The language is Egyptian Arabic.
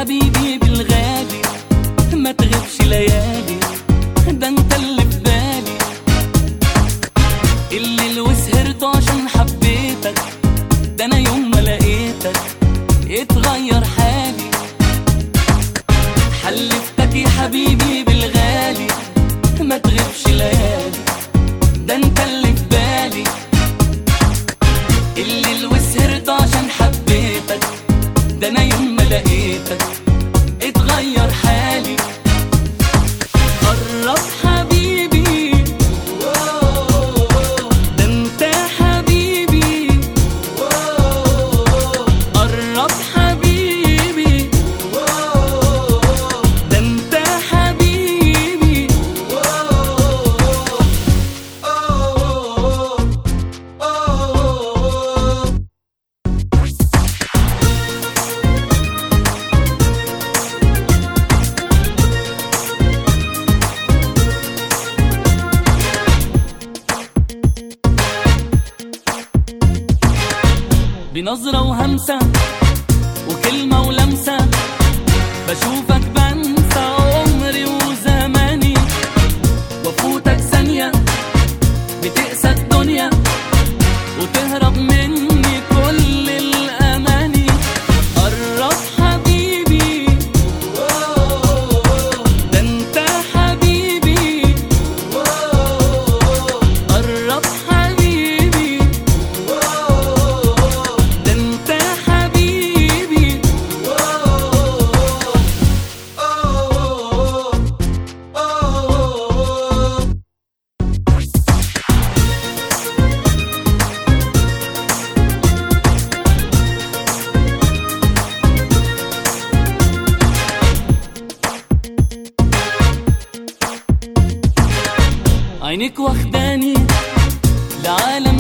حبيبي بالغالي ما تغيبش ليالي ده انت اللي في بالي الليل وسهرت عشان حبيتك ده انا يوم ما لقيتك اتغير حالي حلفتك يا حبيبي بالغالي ما تغيبش ليالي ده انت اللي في بالي الليل وسهرت عشان حبيتك ده انا يوم ما لقيتك اتغير حالي قرب حبيبي ده انت حبيبي قرب حبيبي ده انت حبيبي بنظرة وهمسة وكلمة ولمسة بشوفك بنسى عمري وزماني وافوتك ثانية بتقسى الدنيا وتهرب مني كل الأماني قرب حبيبي ده انت حبيبي قرب حبيبي ده انت حبيبي عينيك واخداني لعالم